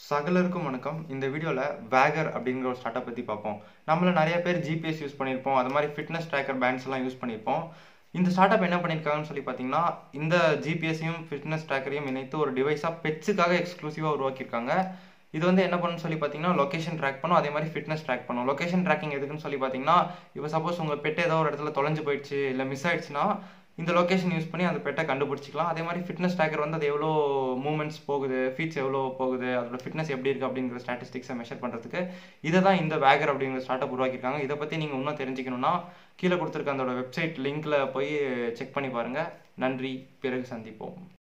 சகலருக்கும் வணக்கம் இந்த வீடியோவில் வேகர் அப்படிங்கிற ஒரு ஸ்டார்ட்டை பற்றி பார்ப்போம் நம்மள நிறைய பேர் ஜிபிஎஸ் யூஸ் பண்ணியிருப்போம் அது மாதிரி ஃபிட்னஸ் ட்ராக்கர் பேண்ட்ஸ் எல்லாம் யூஸ் பண்ணியிருப்போம் இந்த ஸ்டார்ட்அப் என்ன பண்ணியிருக்காங்கன்னு சொல்லி பார்த்தீங்கன்னா இந்த ஜிபிஎஸ்ஸையும் ஃபிட்னஸ் ட்ராக்கரையும் இணைத்து ஒரு டிவைஸாக பெட்ஸுக்காக எக்ஸ்க்ளூசிவாக உருவாக்கியிருக்காங்க இது வந்து என்ன பண்ணுன்னு சொல்லி பார்த்தீங்கன்னா லொகேஷன் ட்ராக் பண்ணும் அதே மாதிரி ஃபிட்னஸ் ட்ராக் பண்ணும் லொகேஷன் ட்ராக்கிங் எதுக்குன்னு சொல்லி பார்த்தீங்கன்னா இப்போ சப்போஸ் உங்கள் பெட் ஏதோ ஒரு இடத்துல தொலைஞ்சு போயிடுச்சு இல்லை மிஸ் ஆயிடுச்சுன்னா இந்த லொகேஷன் யூஸ் பண்ணி அந்த பெட்டை கண்டுபிடிச்சிக்கலாம் அதே மாதிரி ஃபிட்னஸ் ட்ராக்கர் வந்து அது எவ்வளோ மூமெண்ட்ஸ் போகுது ஃபீட்ஸ் எவ்வளோ போகுது அதோட ஃபிட்னஸ் எப்படி இருக்குது அப்படிங்கிற ஸ்டாட்டிஸ்டிக்ஸை மெஷர் பண்ணுறதுக்கு இதை தான் இந்த வேகர் அப்படிங்கிற ஸ்டார்ட் அப் உருவாக்கியிருக்காங்க இதை பற்றி நீங்கள் இன்னும் தெரிஞ்சுக்கணும்னா கீழே கொடுத்துருக்க அதோட வெப்சைட் லிங்க்ல போய் செக் பண்ணி பாருங்கள் நன்றி பிறகு சந்திப்போம்